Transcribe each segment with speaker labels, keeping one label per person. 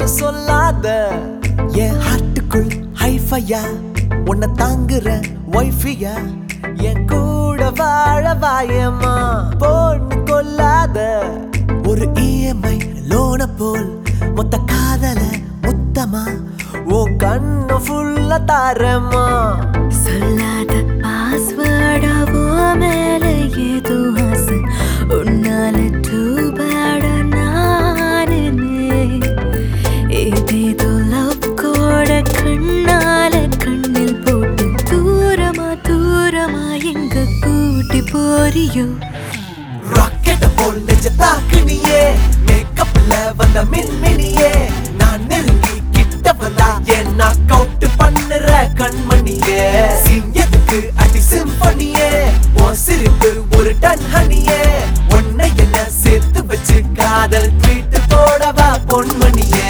Speaker 1: சொல்லாத என் ஹார்ட்டுக்குள் ஹைஃபையா உன்னை தாங்குற ஒய்ஃபியா என் கூட வாழ வாயம்மா பொண்ணு கொல்லாத ஒரு இஎம்ஐ லோன போல் மொத்த காதல முத்தமா உன் கண்ணு ஃபுல்லா தாரம்மா
Speaker 2: சொல்லாத பாஸ்வேர்டாவோ மேல ஏதோ ஆசை உன்னால டூபேட நானே ஏதேதோ லவ் கோட கண்ணால கண்ணில் போட்டு தூரமா தூரமா எங்க கூட்டி போறியோ
Speaker 1: ராக்கெட்ட போல் நெஞ்ச தாக்குனியே மேக்கப்ல வந்த மின்மினியே நான் நெருங்கி கிட்ட வந்தா என் நாக் அவுட் பண்ணுற கண்மணியே சிங் எதுக்கு அடி சிம்பனியே உன் சிரிப்பு ஒரு டன் ஹனியே உன்னை என்ன சேர்த்து வச்சு காதல் ட்வீட் போடவா பொன்மணியே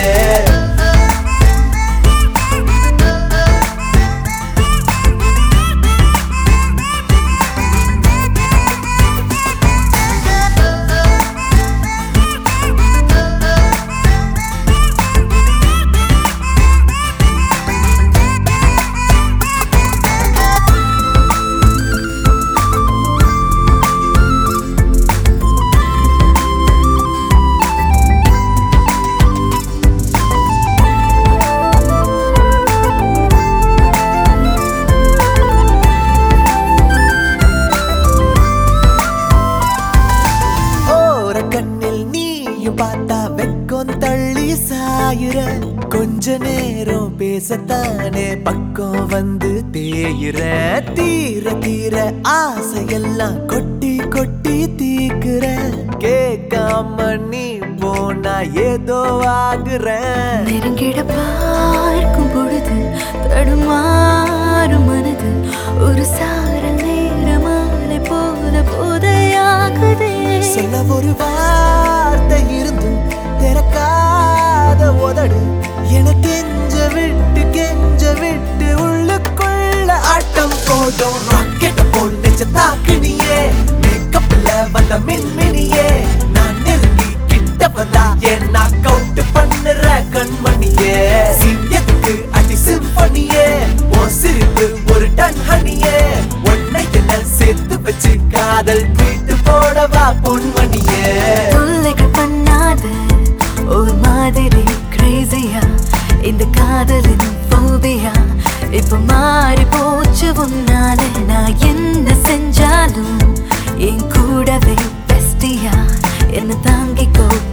Speaker 1: ஓர கண்ணில் நீயும் பார்த்தா வெக்கம் தள்ளி சாயுற கொஞ்ச நேரம் பேசத்தானே பக்கம் வந்து தேயுற தீர தீர ஆசையெல்லாம் கொட்டி கொட்டி தீக்குற கேட்காம நீ போனா ஏதோ ஆகுற
Speaker 2: நெருங்கிட பார்க்கும் பொழுது தடுமாறும் மனது ஒரு சாரல் நேரமாலை போத போதையாகுதே
Speaker 1: சொல்ல ஒரு வார்த்தை இருந்தும் திறக்காத உதடு என கெஞ்ச விட்டு கெஞ்ச விட்டு உள்ளுக்குள்ள ஆட்டம் போடும் ராக்கெட் போல் நெஞ்ச தாக்குனியே மேக்கப்ல வந்த மின்மினியே நான் நெருங்கி கிட்ட வந்தா என் நாக் அவுட் பண்ணுற கண்மணியே சிங்கத்துக்கு அடி சிம்பனியே உன் சிரிப்பு ஒரு டன் ஹனியே உன்னை என்ன சேர்த்து வச்சு காதல் வீட்டு போடவா பொன்மணியே
Speaker 2: தொல்லைகள் பண்ணாத ஒரு மாதிரி கிரேசியா இந்த காதலின் போபியா இப்ப மாறி போச்சு உன்னால நான் என்ன செஞ்சாலும் என் கூடவே பெஸ்டியா என்ன தாங்கிக்கோ